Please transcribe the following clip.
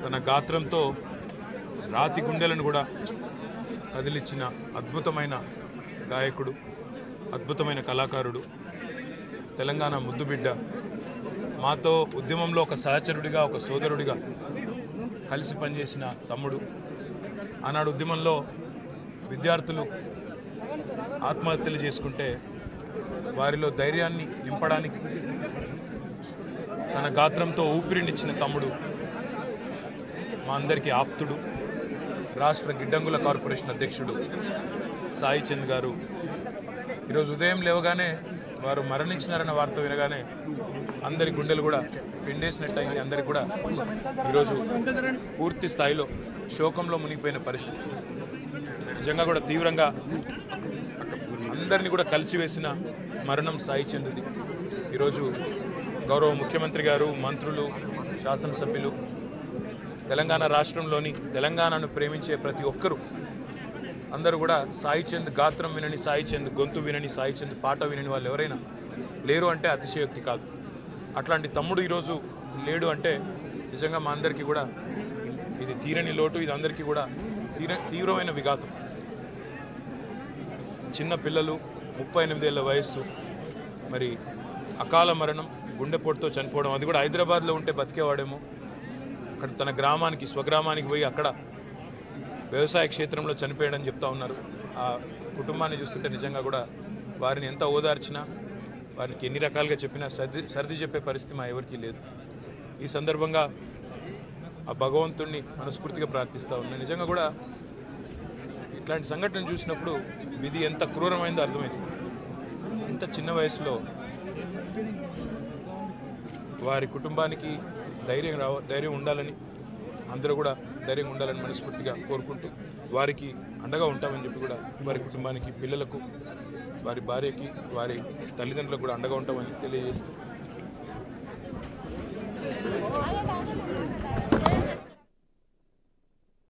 తన గాత్రంతో రాతి గుండెలను కూడా కదిలిచ్చిన అద్భుతమైన గాయకుడు అద్భుతమైన కళాకారుడు తెలంగాణ ముద్దుబిడ్డ మాతో ఉద్యమంలో ఒక సహచరుడిగా ఒక సోదరుడిగా కలిసి పనిచేసిన తమ్ముడు ఆనాడు ఉద్యమంలో విద్యార్థులు ఆత్మహత్యలు చేసుకుంటే వారిలో ధైర్యాన్ని నింపడానికి తన గాత్రంతో ఊపిరినిచ్చిన తమ్ముడు మా అందరికీ ఆప్తుడు రాష్ట్ర గిడ్డంగుల కార్పొరేషన్ అధ్యక్షుడు సాయి చంద్ గారు ఈరోజు ఉదయం లేవగానే వారు మరణించినారన్న వార్త వినగానే అందరి గుండెలు కూడా పిండేసినట్టు అయింది అందరికి కూడా ఈరోజు పూర్తి స్థాయిలో శోకంలో మునిగిపోయిన పరిస్థితి నిజంగా కూడా తీవ్రంగా అందరినీ కూడా కలిసివేసిన మరణం సాయి చంద్ది ఈరోజు గౌరవ ముఖ్యమంత్రి గారు మంత్రులు శాసనసభ్యులు తెలంగాణ రాష్ట్రంలోని తెలంగాణను ప్రేమించే ప్రతి ఒక్కరూ అందరూ కూడా సాయి చంద్ గాత్రం వినని సాయి చంద్ గొంతు వినని సాయి చంద్ పాట వినని వాళ్ళు ఎవరైనా లేరు అంటే అతిశయోక్తి కాదు అట్లాంటి తమ్ముడు ఈరోజు లేడు అంటే నిజంగా మా అందరికీ కూడా ఇది తీరని లోటు ఇది అందరికీ కూడా తీర తీవ్రమైన విఘాతం చిన్న పిల్లలు ముప్పై ఎనిమిదేళ్ల వయస్సు మరి అకాల మరణం గుండెపోటుతో చనిపోవడం అది కూడా హైదరాబాద్లో ఉంటే బతికేవాడేమో అక్కడ తన గ్రామానికి స్వగ్రామానికి పోయి అక్కడ వ్యవసాయ క్షేత్రంలో చనిపోయాడని చెప్తా ఉన్నారు ఆ కుటుంబాన్ని చూస్తుంటే నిజంగా కూడా వారిని ఎంత ఓదార్చినా వారికి ఎన్ని రకాలుగా చెప్పినా సర్ది సర్ది చెప్పే పరిస్థితి మా ఎవరికీ లేదు ఈ సందర్భంగా ఆ భగవంతుణ్ణి మనస్ఫూర్తిగా ప్రార్థిస్తా ఉన్నాను నిజంగా కూడా ఇట్లాంటి సంఘటన చూసినప్పుడు విధి ఎంత క్రూరమైందో అర్థమవుతుంది ఇంత చిన్న వయసులో వారి కుటుంబానికి ధైర్యం రావ ధైర్యం ఉండాలని అందరూ కూడా ధైర్యం ఉండాలని మనస్ఫూర్తిగా కోరుకుంటూ వారికి అండగా ఉంటామని చెప్పి కూడా వారి కుటుంబానికి పిల్లలకు వారి భార్యకి వారి తల్లిదండ్రులకు కూడా అండగా ఉంటామని తెలియజేస్తూ